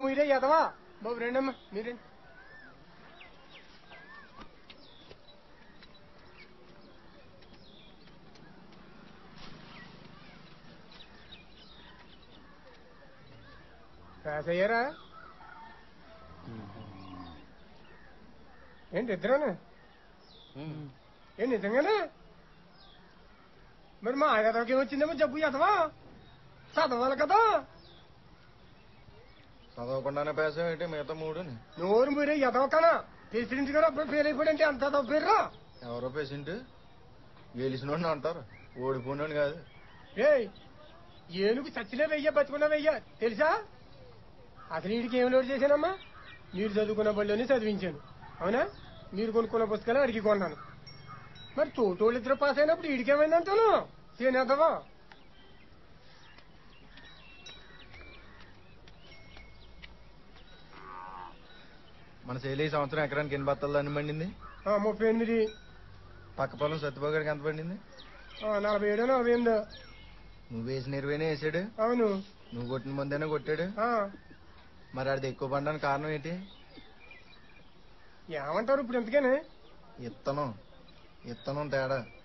మీరే ఎదవా బాబు రండమ్మా మీరండి పాస్ అయ్యారా ఏంటి ఇద్దరేనా ఏంటి నిజంగానే మరి మా ఎదవకి వచ్చిందేమో జబ్బు ఎదవా చదవాలి కదా చదవకుండానే పేసాం ఏంటి మిగతా మూడుని నోరు మీరే ఎదవకనా ప్రెసిడెంట్ గారు అప్పుడు ఫెయిల్ అయిపోయాడంటే అంత తప్పేర్రా ఎవరో పేషెంట్ గెలిచినోడిని అంటారు ఓడిపోయినోడు కాదు ఏయ్ ఏనుగు చచ్చినా వెయ్యా బతుకున్నా వెయ్యా తెలుసా అసలు వీడికి ఏం లోటు చేశానమ్మా మీరు చదువుకున్న బళ్ళోనే చదివించాను అవునా మీరు కొనుక్కున్న పుస్తకాలు అడిగి కొన్నాను మరి తోటోళ్ళు ఇద్దరు పాస్ అయినప్పుడు వీడికేమైందంటాను చేనేద్దావా మన శైలి ఈ సంవత్సరం ఎకరానికి ఎన్ని బత్తాలు అని పండింది ఆ, ముప్పై ఎనిమిది పక్క పొలం సత్యబాబుగారికి ఎంత పండింది ఆ, నలభై ఏడు నలభై ఎనిమిది నువ్వు వేసిన ఇరవైనే వేసాడు అవును నువ్వు కొట్టిన మందేనే కొట్టాడు ఆ, మరి ఆడిది ఎక్కువ పండడానికి కారణం ఏంటి ఏమంటారు ఇప్పుడు ఎందుకని ఇత్తనం ఇత్తనం తేడా